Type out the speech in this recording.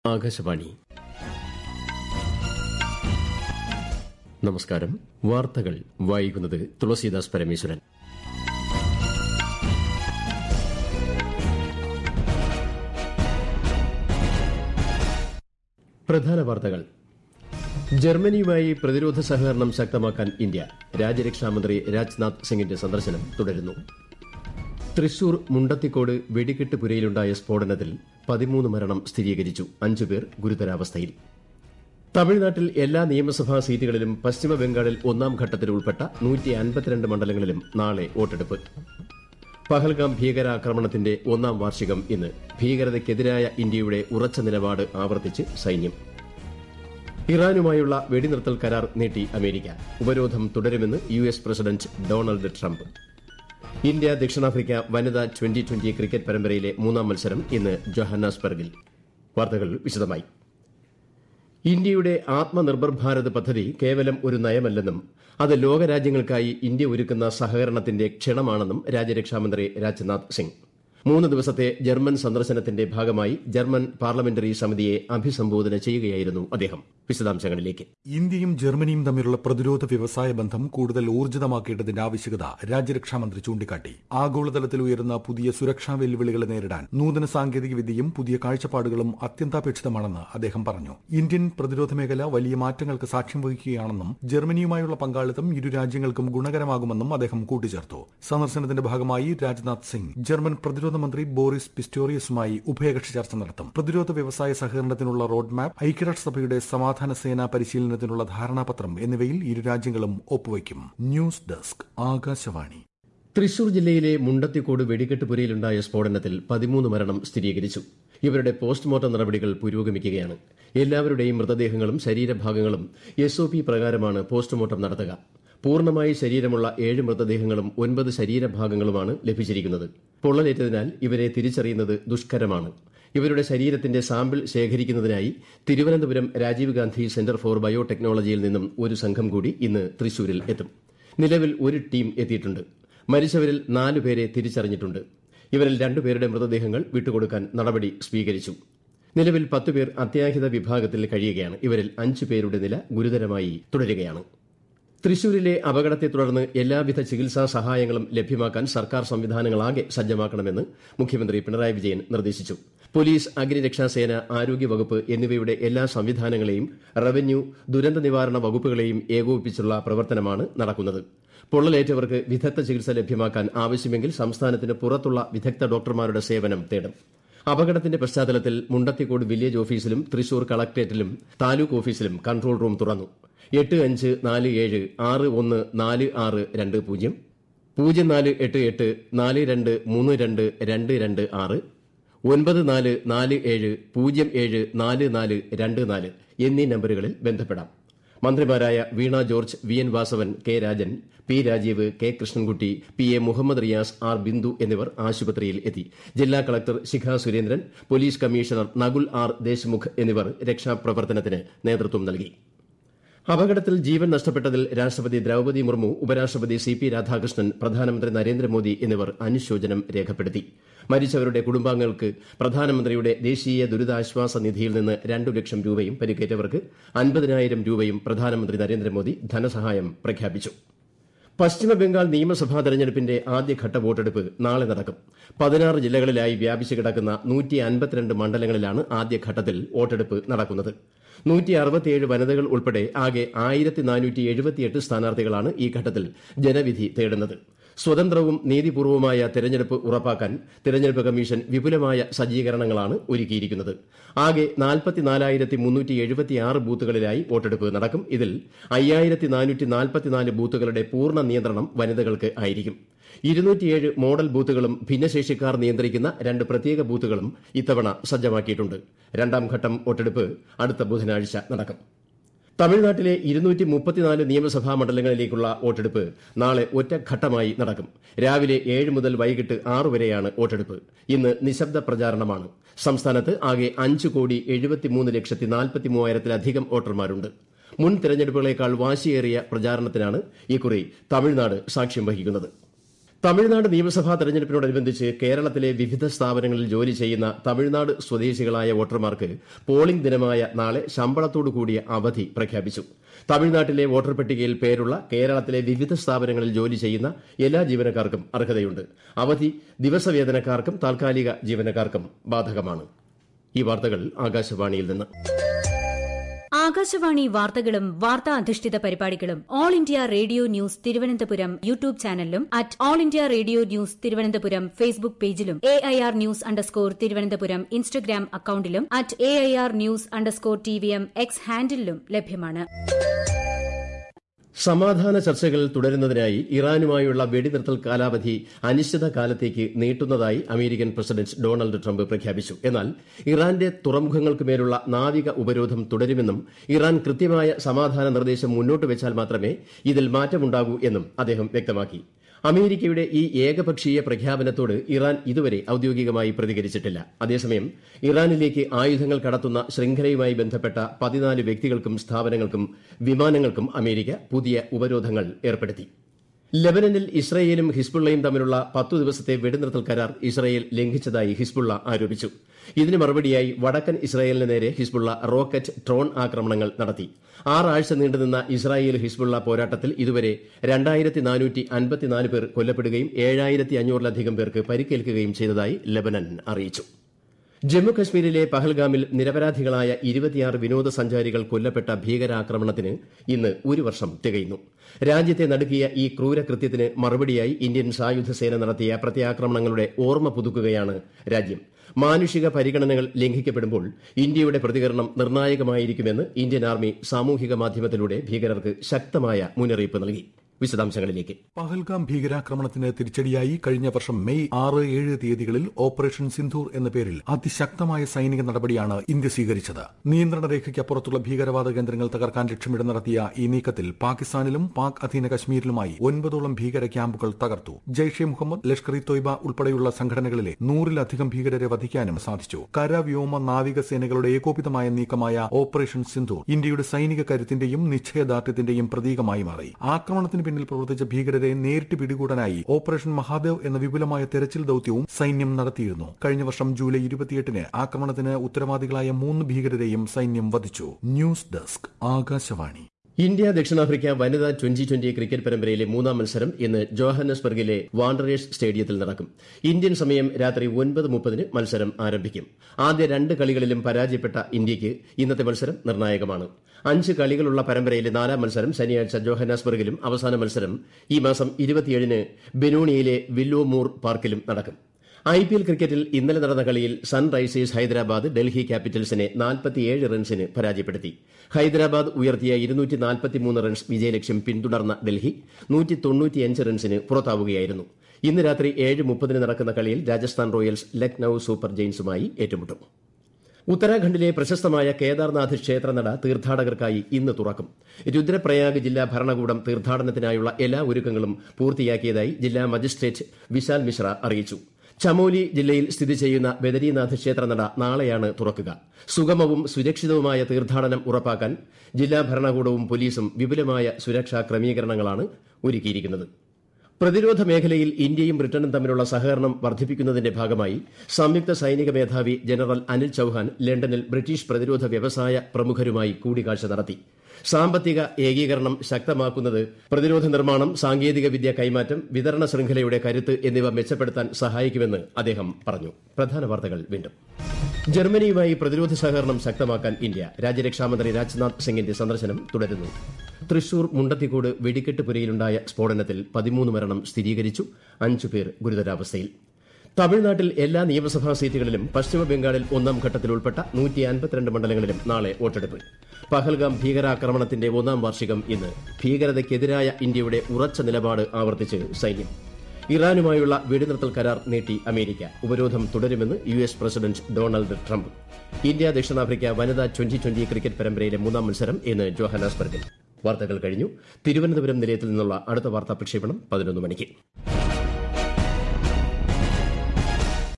ആകാശവാണി നമസ്കാരം വാർത്തകൾ വായിക്കുന്നത് തുളസീദാസ് പരമേശ്വരൻ പ്രധാന വാർത്തകൾ ജർമ്മനിയുമായി പ്രതിരോധ സഹകരണം ശക്തമാക്കാൻ ഇന്ത്യ രാജ്യരക്ഷാമന്ത്രി രാജ്നാഥ് സിംഗിന്റെ സന്ദർശനം തുടരുന്നു തൃശൂർ മുണ്ടത്തിക്കോട് വെടിക്കെട്ട് പുരയിലുണ്ടായ സ്ഫോടനത്തിൽ പതിമൂന്ന് മരണം സ്ഥിരീകരിച്ചു അഞ്ചുപേർ ഗുരുതരാവസ്ഥയിൽ തമിഴ്നാട്ടിൽ എല്ലാ നിയമസഭാ സീറ്റുകളിലും പശ്ചിമബംഗാളിൽ ഒന്നാം ഘട്ടത്തിൽ ഉൾപ്പെട്ട മണ്ഡലങ്ങളിലും നാളെ വോട്ടെടുപ്പ് പഹൽഗാം ഭീകരാക്രമണത്തിന്റെ ഒന്നാം വാർഷികം ഇന്ന് ഭീകരതയ്ക്കെതിരായ ഇന്ത്യയുടെ ഉറച്ച നിലപാട് ആവർത്തിച്ച് സൈന്യം ഇറാനുമായുള്ള വെടിനിർത്തൽ കരാർ നീട്ടി അമേരിക്ക ഉപരോധം തുടരുമെന്ന് U S president Donald Trump India ദക്ഷിണാഫ്രിക്ക വനിതാ ട്വന്റി ട്വന്റി ക്രിക്കറ്റ് പരമ്പരയിലെ മൂന്നാം മത്സരം ഇന്ന് ജൊഹാന്നാസ്ബർഗിൽ വാർത്തകൾ വിശദമായി ഇന്ത്യയുടെ ആത്മനിർഭർ ഭാരത് പദ്ധതി കേവലം ഒരു നയമല്ലെന്നും അത് ലോകരാജ്യങ്ങൾക്കായി ഇന്ത്യ ഒരുക്കുന്ന സഹകരണത്തിന്റെ ക്ഷണമാണെന്നും രാജ്യരക്ഷാമന്ത്രി രാജ്നാഥ് സിംഗ് മൂന്ന് ദിവസത്തെ ജർമ്മൻ സന്ദർശനത്തിന്റെ ഭാഗമായി ജർമ്മൻ പാർലമെന്ററി സമിതിയെ അഭിസംബോധന ചെയ്യുകയായിരുന്നു അദ്ദേഹം വിശദാംശങ്ങളിലേക്ക് ഇന്ത്യയും ജർമ്മനിയും തമ്മിലുള്ള പ്രതിരോധ വ്യവസായ ബന്ധം കൂടുതൽ ഊർജിതമാക്കേണ്ടതിന്റെ ആവശ്യകത രാജ്യരക്ഷാമന്ത്രി ചൂണ്ടിക്കാട്ടി ആഗോളതലത്തിൽ ഉയരുന്ന പുതിയ സുരക്ഷാ വെല്ലുവിളികളെ നേരിടാൻ നൂതന സാങ്കേതിക വിദ്യയും പുതിയ കാഴ്ചപ്പാടുകളും അത്യന്താപേക്ഷിതമാണെന്ന് അദ്ദേഹം പറഞ്ഞു ഇന്ത്യൻ പ്രതിരോധ മേഖല വലിയ മാറ്റങ്ങൾക്ക് സാക്ഷ്യം വഹിക്കുകയാണെന്നും ജർമ്മനിയുമായുള്ള പങ്കാളിത്തം ഇരു രാജ്യങ്ങൾക്കും ഗുണകരമാകുമെന്നും അദ്ദേഹം കൂട്ടിച്ചേർത്തു സന്ദർശനത്തിന്റെ ഭാഗമായി രാജ്നാഥ് സിംഗ് ജർമ്മൻ പ്രതിരോധ മന്ത്രി ബോറിസ് പിസ്റ്റോറിയസുമായി ഉഭയകക്ഷി ചർച്ച നടത്തും പ്രതിരോധ വ്യവസായ സഹകരണത്തിനുള്ള റോഡ് മാപ്പ് ഐക്യരാഷ്ട്രസഭയുടെ സമാധാന സേനാ പരിശീലനത്തിനുള്ള ധാരണാപത്രം എന്നിവയിൽ ഇരു രാജ്യങ്ങളും ഒപ്പുവയ്ക്കും ന്യൂസ് ഡെസ്ക് ആകാശവാണി തൃശൂർ ജില്ലയിലെ മുണ്ടത്തിക്കോട് വെടിക്കെട്ട് പുരയിലുണ്ടായ സ്ഫോടനത്തിൽ പതിമൂന്ന് മരണം സ്ഥിരീകരിച്ചു ഇവരുടെ പോസ്റ്റ്മോർട്ടം നടപടികൾ പുരോഗമിക്കുകയാണ് എല്ലാവരുടെയും മൃതദേഹങ്ങളും ശരീരഭാഗങ്ങളും എസ് ഒ പി പ്രകാരമാണ് പോസ്റ്റ്മോർട്ടം നടത്തുക പൂർണ്ണമായി ശരീരമുള്ള ഏഴ് മൃതദേഹങ്ങളും ഒൻപത് ശരീരഭാഗങ്ങളുമാണ് ലഭിച്ചിരിക്കുന്നത് പൊള്ളലേറ്റതിനാൽ ഇവരെ തിരിച്ചറിയുന്നത് ദുഷ്കരമാണ് ഇവരുടെ ശരീരത്തിന്റെ സാമ്പിൾ ശേഖരിക്കുന്നതിനായി തിരുവനന്തപുരം രാജീവ് ഗാന്ധി സെന്റർ ഫോർ ബയോടെക്നോളജിയിൽ നിന്നും ഒരു സംഘം കൂടി ഇന്ന് തൃശൂരിൽ എത്തും നിലവിൽ ഒരു ടീം എത്തിയിട്ടുണ്ട് മരിച്ചവരിൽ നാലുപേരെ തിരിച്ചറിഞ്ഞിട്ടുണ്ട് ഇവരിൽ രണ്ടുപേരുടെ മൃതദേഹങ്ങൾ വിട്ടുകൊടുക്കാൻ നടപടി സ്വീകരിച്ചു നിലവിൽ പത്തുപേർ അത്യാഹിത വിഭാഗത്തിൽ കഴിയുകയാണ് ഇവരിൽ അഞ്ചു പേരുടെ നില ഗുരുതരമായി തുടരുകയാണ് തൃശൂരിലെ അപകടത്തെ തുടർന്ന് എല്ലാവിധ ചികിത്സാ സഹായങ്ങളും ലഭ്യമാക്കാൻ സർക്കാർ സംവിധാനങ്ങളാകെ സജ്ജമാക്കണമെന്ന് മുഖ്യമന്ത്രി പിണറായി വിജയൻ നിർദ്ദേശിച്ചു പോലീസ് അഗ്നിരക്ഷാസേന ആരോഗ്യവകുപ്പ് എന്നിവയുടെ എല്ലാ സംവിധാനങ്ങളെയും റവന്യൂ ദുരന്ത നിവാരണ വകുപ്പുകളെയും ഏകോപിപ്പിച്ചുള്ള പ്രവർത്തനമാണ് നടക്കുന്നത് പൊള്ളലേറ്റവർക്ക് വിദഗ്ധ ചികിത്സ ലഭ്യമാക്കാൻ ആവശ്യമെങ്കിൽ സംസ്ഥാനത്തിന് പുറത്തുള്ള വിദഗ്ധ ഡോക്ടർമാരുടെ സേവനം തേടും അപകടത്തിന്റെ പശ്ചാത്തലത്തിൽ മുണ്ടത്തിക്കോട് വില്ലേജ് ഓഫീസിലും തൃശൂർ കളക്ടറേറ്റിലും താലൂക്ക് ഓഫീസിലും കൺട്രോൾ റൂം തുറന്നു എട്ട് അഞ്ച് നാല് ഏഴ് ആറ് ഒന്ന് നാല് ആറ് രണ്ട് പൂജ്യം പൂജ്യം നാല് എട്ട് എട്ട് നാല് രണ്ട് മൂന്ന് രണ്ട് രണ്ട് രണ്ട് ആറ് ഒൻപത് നാല് നാല് ഏഴ് പൂജ്യം ഏഴ് നാല് നാല് രണ്ട് നാല് എന്നീ നമ്പറുകളിൽ ബന്ധപ്പെടാം മന്ത്രിമാരായ Veena George V N Vasavan K Rajan P Rajeev K Krishnankutty P A Muhammad Riyas R Bindu എന്നിവർ ആശുപത്രിയിൽ എത്തി ജില്ലാ collector Shikha Surendran police commissioner Nakul R Deshmukh എന്നിവർ രക്ഷാപ്രവർത്തനത്തിന് നേതൃത്വം നൽകി അപകടത്തിൽ ജീവൻ നഷ്ടപ്പെട്ടതിൽ രാഷ്ട്രപതി ദ്രൌപതി മുർമു ഉപരാഷ്ട്രപതി സി പി രാധാകൃഷ്ണൻ പ്രധാനമന്ത്രി നരേന്ദ്രമോദി എന്നിവർ അനുശോചനം രേഖപ്പെടുത്തി മരിച്ചവരുടെ കുടുംബാംഗങ്ങൾക്ക് പ്രധാനമന്ത്രിയുടെ ദേശീയ ദുരിതാശ്വാസ നിധിയിൽ നിന്ന് രണ്ടു ലക്ഷം രൂപയും പരിക്കേറ്റവർക്ക് അൻപതിനായിരം രൂപയും പ്രധാനമന്ത്രി നരേന്ദ്രമോദി ധനസഹായം പ്രഖ്യാപിച്ചു പശ്ചിമബംഗാൾ നിയമസഭാ തെരഞ്ഞെടുപ്പിന്റെ ആദ്യഘട്ട വോട്ടെടുപ്പ് നാളെ നടക്കും പതിനാറ് ജില്ലകളിലായി വ്യാപിച്ചു കിടക്കുന്ന നൂറ്റി അൻപത്തിരണ്ട് മണ്ഡലങ്ങളിലാണ് ആദ്യഘട്ടത്തിൽ വോട്ടെടുപ്പ് നടക്കുന്നത് നൂറ്റി അറുപത്തിയേഴ് വനിതകൾ ഉൾപ്പെടെ ആകെ ആയിരത്തി നാനൂറ്റി എഴുപത്തിയെട്ട് സ്ഥാനാർത്ഥികളാണ് ഈ ഘട്ടത്തിൽ ജനവിധി തേടുന്നത് സ്വതന്ത്രവും നീതിപൂർവമായ തെരഞ്ഞെടുപ്പ് ഉറപ്പാക്കാൻ തെരഞ്ഞെടുപ്പ് കമ്മീഷൻ വിപുലമായ സജ്ജീകരണങ്ങളാണ് ഒരുക്കിയിരിക്കുന്നത് ആകെ നാൽപ്പത്തിനാലായിരത്തി മുന്നൂറ്റി എഴുപത്തിയാറ് ബൂത്തുകളിലായി വോട്ടെടുപ്പ് നടക്കും ഇതിൽ അയ്യായിരത്തി നാനൂറ്റി നാൽപ്പത്തിനാല് ബൂത്തുകളുടെ പൂർണ്ണ നിയന്ത്രണം വനിതകൾക്ക് ആയിരിക്കും ഇരുന്നൂറ്റിയേഴ് മോഡൽ ബൂത്തുകളും ഭിന്നശേഷിക്കാർ നിയന്ത്രിക്കുന്ന രണ്ട് പ്രത്യേക ബൂത്തുകളും ഇത്തവണ സജ്ജമാക്കിയിട്ടുണ്ട് രണ്ടാം ഘട്ടം വോട്ടെടുപ്പ് അടുത്ത ബുധനാഴ്ച നടക്കും തമിഴ്നാട്ടിലെ ഇരുന്നൂറ്റി മുപ്പത്തിനാല് നിയമസഭാ മണ്ഡലങ്ങളിലേക്കുള്ള വോട്ടെടുപ്പ് നാളെ ഒറ്റഘട്ടമായി നടക്കും രാവിലെ ഏഴ് മുതൽ വൈകിട്ട് ആറ് വരെയാണ് വോട്ടെടുപ്പ് ഇന്ന് നിശബ്ദ പ്രചാരണമാണ് സംസ്ഥാനത്ത് ആകെ അഞ്ച് കോടി എഴുപത്തിമൂന്ന് ലക്ഷത്തി നാൽപ്പത്തി മൂവായിരത്തിലധികം വോട്ടർമാരുണ്ട് മുൻ തെരഞ്ഞെടുപ്പുകളേക്കാൾ വാശിയേറിയ പ്രചാരണത്തിനാണ് ഇക്കുറി തമിഴ്നാട് സാക്ഷ്യം വഹിക്കുന്നത് തമിഴ്നാട് നിയമസഭാ തെരഞ്ഞെടുപ്പിനോടനുബന്ധിച്ച് കേരളത്തിലെ വിവിധ സ്ഥാപനങ്ങളിൽ ജോലി ചെയ്യുന്ന തമിഴ്നാട് സ്വദേശികളായ വോട്ടർമാർക്ക് പോളിംഗ് ദിനമായ നാളെ ശമ്പളത്തോടു കൂടിയ അവധി പ്രഖ്യാപിച്ചു തമിഴ്നാട്ടിലെ വോട്ടർ പട്ടികയിൽ പേരുള്ള കേരളത്തിലെ വിവിധ സ്ഥാപനങ്ങളിൽ ജോലി ചെയ്യുന്ന എല്ലാ ജീവനക്കാർക്കും അർഹതയുണ്ട് അവധി ദിവസവേതനക്കാർക്കും താൽക്കാലിക ജീവനക്കാർക്കും ബാധകമാണ് ഈ വാർത്തകൾ ആകാശവാണിയിൽ നിന്ന് ആകാശവാണി വാർത്തകളും വാർത്താ അധിഷ്ഠിത പരിപാടികളും All India Radio news Thiruvananthapuram YouTube ചാനലിലും at All India Radio news Thiruvananthapuram Facebook പേജിലും A I R news underscore Thiruvananthapuram Instagram അക്കൌണ്ടിലും at A I R news underscore T V M X ഹാൻഡിലും ലഭ്യമാണ് സമാധാന ചർച്ചകൾ തുടരുന്നതിനായി ഇറാനുമായുള്ള വെടിനിർത്തൽ കാലാവധി അനിശ്ചിത കാലത്തേക്ക് നീട്ടുന്നതായി അമേരിക്കൻ പ്രസിഡന്റ് ഡൊണാൾഡ് ട്രംപ് പ്രഖ്യാപിച്ചു എന്നാൽ ഇറാന്റെ തുറമുഖങ്ങൾക്കുമേലുള്ള നാവിക ഉപരോധം തുടരുമെന്നും ഇറാൻ കൃത്യമായ സമാധാന നിർദ്ദേശം മുന്നോട്ട് വെച്ചാൽ മാത്രമേ ഇതിൽ മാറ്റമുണ്ടാകൂ എന്നും അദ്ദേഹം വ്യക്തമാക്കി അമേരിക്കയുടെ ഈ ഏകപക്ഷീയ പ്രഖ്യാപനത്തോട് ഇറാൻ ഇതുവരെ ഔദ്യോഗികമായി പ്രതികരിച്ചിട്ടില്ല അതേസമയം ഇറാനിലേക്ക് ആയുധങ്ങൾ കടത്തുന്ന ശൃംഖലയുമായി ബന്ധപ്പെട്ട പതിനാല് വ്യക്തികൾക്കും സ്ഥാപനങ്ങൾക്കും വിമാനങ്ങൾക്കും അമേരിക്ക പുതിയ ഉപരോധങ്ങൾ ഏർപ്പെടുത്തി ലബനനിൽ ഇസ്രയേലും ഹിസ്ബുള്ളയും തമ്മിലുള്ള പത്തു ദിവസത്തെ വെടിനിർത്തൽ കരാർ ഇസ്രയേൽ ലംഘിച്ചതായി ഹിസ്ബുള്ള ആരോപിച്ചു ഇതിന് മറുപടിയായി വടക്കൻ ഇസ്രായേലിന് നേരെ ഹിസ്ബുള്ള റോക്കറ്റ് ഡ്രോൺ ആക്രമണങ്ങൾ നടത്തി ആറാഴ്ച നീണ്ടുനിന്ന ഇസ്രായേൽ ഹിസ്ബുള്ള പോരാട്ടത്തിൽ ഇതുവരെ രണ്ടായിരത്തി നാനൂറ്റി അൻപത്തിനാല് പേർ കൊല്ലപ്പെടുകയും ഏഴായിരത്തി അഞ്ഞൂറിലധികം പേർക്ക് പരിക്കേൽക്കുകയും ചെയ്തതായി ലബനൻ അറിയിച്ചു ജമ്മു കശ്മീരിലെ പഹൽഗാമിൽ നിരപരാധികളായ ഇരുപത്തിയാറ് വിനോദസഞ്ചാരികൾ കൊല്ലപ്പെട്ട ഭീകരാക്രമണത്തിന് ഇന്ന് ഒരു വർഷം തികയുന്നു രാജ്യത്തെ നടുക്കിയ ഈ ക്രൂരകൃത്യത്തിന് മറുപടിയായി ഇന്ത്യൻ സായുധ സേന നടത്തിയ പ്രത്യാക്രമണങ്ങളുടെ ഓർമ്മ പുതുക്കുകയാണ് രാജ്യം മാനുഷിക പരിഗണനകൾ ലംഘിക്കപ്പെടുമ്പോൾ ഇന്ത്യയുടെ പ്രതികരണം നിർണായകമായിരിക്കുമെന്ന് ഇന്ത്യൻ ആർമി സാമൂഹിക മാധ്യമത്തിലൂടെ ഭീകരർക്ക് ശക്തമായ മുന്നറിയിപ്പ് നൽകി വിശദാംശങ്ങളിലേക്ക് പഹൽഗാം ഭീകരാക്രമണത്തിന് തിരിച്ചടിയായി കഴിഞ്ഞ വർഷം മെയ് ആറ് ഏഴ് തീയതികളിൽ ഓപ്പറേഷൻ സിന്ധൂർ എന്ന പേരിൽ അതിശക്തമായ സൈനിക നടപടിയാണ് ഇന്ത്യ സ്വീകരിച്ചത് നിയന്ത്രണ രേഖയ്ക്കപ്പുറത്തുള്ള ഭീകരവാദ കേന്ദ്രങ്ങൾ തകർക്കാൻ ലക്ഷ്യമിട്ട് നടത്തിയ ഈ നീക്കത്തിൽ പാകിസ്ഥാനിലും പാക് അധീന കശ്മീരിലുമായി ഒൻപതോളം ഭീകര ക്യാമ്പുകൾ തകർത്തു ജയ്ഷെ മുഹമ്മദ് ലഷ്കർ ഇ തൊയ്ബ ഉൾപ്പെടെയുള്ള സംഘടനകളിലെ നൂറിലധികം ഭീകരരെ വധിക്കാനും സാധിച്ചു കര വ്യോമ നാവിക സേനകളുടെ ഏകോപിതമായ നീക്കമായ ഓപ്പറേഷൻ സിന്ധൂർ ഇന്ത്യയുടെ സൈനിക കരുത്തിന്റെയും നിശ്ചയദാർഢ്യത്തിന്റെയും പ്രതീകമായി മാറി ആക്രമണത്തിന് പിന്നിൽ പ്രവർത്തിച്ച ഭീകരരെ നേരിട്ട് പിടികൂടാനായി ഓപ്പറേഷൻ മഹാദേവ് എന്ന വിപുലമായ തെരച്ചിൽ ദൌത്യവും സൈന്യം നടത്തിയിരുന്നു കഴിഞ്ഞ വർഷം ജൂലൈ ഇരുപത്തിയെട്ടിന് ആക്രമണത്തിന് ഉത്തരവാദികളായ മൂന്ന് ഭീകരരെയും സൈന്യം വധിച്ചു ന്യൂസ് ഡെസ്ക് ആകാശവാണി ഇന്ത്യ ദക്ഷിണാഫ്രിക്ക വനിതാ ട്വന്റി ട്വന്റി ക്രിക്കറ്റ് പരമ്പരയിലെ മൂന്നാം മത്സരം ഇന്ന് ജോഹന്നസ്ബർഗിലെ വാണ്ടറേഴ്സ് സ്റ്റേഡിയത്തിൽ നടക്കും ഇന്ത്യൻ സമയം രാത്രി ഒൻപത് മുപ്പതിന് മത്സരം ആരംഭിക്കും ആദ്യ രണ്ട് കളികളിലും പരാജയപ്പെട്ട ഇന്ത്യയ്ക്ക് ഇന്നത്തെ മത്സരം നിർണായകമാണ് അഞ്ച് കളികളുള്ള പരമ്പരയിലെ നാലാം മത്സരം ശനിയാഴ്ച ജോഹന്നാസ്ബർഗിലും അവസാന മത്സരം ഈ മാസം ഇരുപത്തിയേഴിന് ബെനൂണിയയിലെ വില്ലോമൂർ പാർക്കിലും നടക്കും ഐ പി എൽ ക്രിക്കറ്റിൽ ഇന്നലെ നടന്ന കളിയിൽ സൺറൈസേഴ്സ് ഹൈദരാബാദ് ഡൽഹി ക്യാപിറ്റൽസിനെ നാൽപ്പത്തിയേഴ് റൺസിന് പരാജയപ്പെടുത്തി ഹൈദരാബാദ് ഉയർത്തിയ ഇരുന്നൂറ്റി നാൽപ്പത്തിമൂന്ന് റൺസ് വിജയലക്ഷ്യം പിന്തുടർന്ന ഡൽഹി നൂറ്റി തൊണ്ണൂറ്റിയഞ്ച് റൺസിന് പുറത്താവുകയായിരുന്നു ഇന്ന് രാത്രി ഏഴ് മുപ്പതിന് നടക്കുന്ന കളിയിൽ രാജസ്ഥാൻ റോയൽസ് ലക്നൌ സൂപ്പർ ജെയിൻസുമായി ഏറ്റുമുട്ടും ഉത്തരാഖണ്ഡിലെ പ്രശസ്തമായ കേദാർനാഥ് ക്ഷേത്രനട തീർത്ഥാടകർക്കായി ഇന്ന് തുറക്കും രുദ്രപ്രയാഗ് ജില്ലാ ഭരണകൂടം തീർത്ഥാടനത്തിനായുള്ള എല്ലാ ഒരുക്കങ്ങളും പൂർത്തിയാക്കിയതായി ജില്ലാ മജിസ്ട്രേറ്റ് വിശാൽ മിശ്ര അറിയിച്ചു ചമോലി ജില്ലയിൽ സ്ഥിതി ചെയ്യുന്ന ബദരീനാഥ് ക്ഷേത്രനട നാളെയാണ് തുറക്കുക സുഗമവും സുരക്ഷിതവുമായ തീർത്ഥാടനം ഉറപ്പാക്കാൻ ജില്ലാ ഭരണകൂടവും പോലീസും വിപുലമായ സുരക്ഷാ ക്രമീകരണങ്ങളാണ് ഒരുക്കിയിരിക്കുന്നത് പ്രതിരോധ മേഖലയിൽ ഇന്ത്യയും ബ്രിട്ടനും തമ്മിലുള്ള സഹകരണം വർദ്ധിപ്പിക്കുന്നതിന്റെ ഭാഗമായി സംയുക്ത സൈനിക മേധാവി ജനറൽ അനിൽ ചൌഹാൻ ലണ്ടനിൽ ബ്രിട്ടീഷ് പ്രതിരോധ വ്യവസായ പ്രമുഖരുമായി കൂടിക്കാഴ്ച നടത്തി സാമ്പത്തിക ഏകീകരണം ശക്തമാക്കുന്നത് പ്രതിരോധ നിർമ്മാണം സാങ്കേതിക വിദ്യ കൈമാറ്റം വിതരണ ശൃംഖലയുടെ കരുത്ത് എന്നിവ മെച്ചപ്പെടുത്താൻ സഹായിക്കുമെന്ന് അദ്ദേഹം പറഞ്ഞു പ്രധാന വാർത്തകൾ വീണ്ടും ജർമ്മനിയുമായി പ്രതിരോധ സഹകരണം ശക്തമാക്കാൻ ഇന്ത്യ രാജ്യരക്ഷാമന്ത്രി രാജ്നാഥ് സിംഗിന്റെ സന്ദർശനം തുടരുന്നു തൃശൂർ മുണ്ടത്തിക്കോട് വെടിക്കെട്ട് പുരയിലുണ്ടായ സ്ഫോടനത്തിൽ പതിമൂന്ന് മരണം സ്ഥിരീകരിച്ചു അഞ്ചു പേർ ഗുരുതരാവസ്ഥയിൽ തമിഴ്നാട്ടിൽ എല്ലാ നിയമസഭാ സീറ്റുകളിലും പശ്ചിമ ബംഗാളിൽ ഒന്നാം ഘട്ടത്തിൽ ഉൾപ്പെട്ട നൂറ്റി അൻപത്തിരണ്ട് മണ്ഡലങ്ങളിലും നാളെ വോട്ടെടുപ്പ് പഹൽഗാം ഭീകരാക്രമണത്തിന്റെ ഒന്നാം വാർഷികം ഇന്ന് ഭീകരതയ്ക്കെതിരായ ഇന്ത്യയുടെ ഉറച്ച നിലപാട് ആവർത്തിച്ച് സൈന്യം ഇറാനുമായുള്ള വെടിനിർത്തൽ കരാർ നീട്ടി അമേരിക്ക ഉപരോധം തുടരുമെന്ന് U S president Donald Trump India ദക്ഷിണാഫ്രിക്ക വനിതാ ട്വന്റി ട്വന്റി ക്രിക്കറ്റ് പരമ്പരയിലെ മൂന്നാം മത്സരം ഇന്ന് ജോഹനാസ്ബർഗിൽ വാർത്തകൾ കഴിഞ്ഞു തിരുവനന്തപുരം നിലയത്തിൽ നിന്നുള്ള അടുത്ത വാർത്താ പ്രക്ഷേപണം പതിനൊന്ന് മണിക്ക്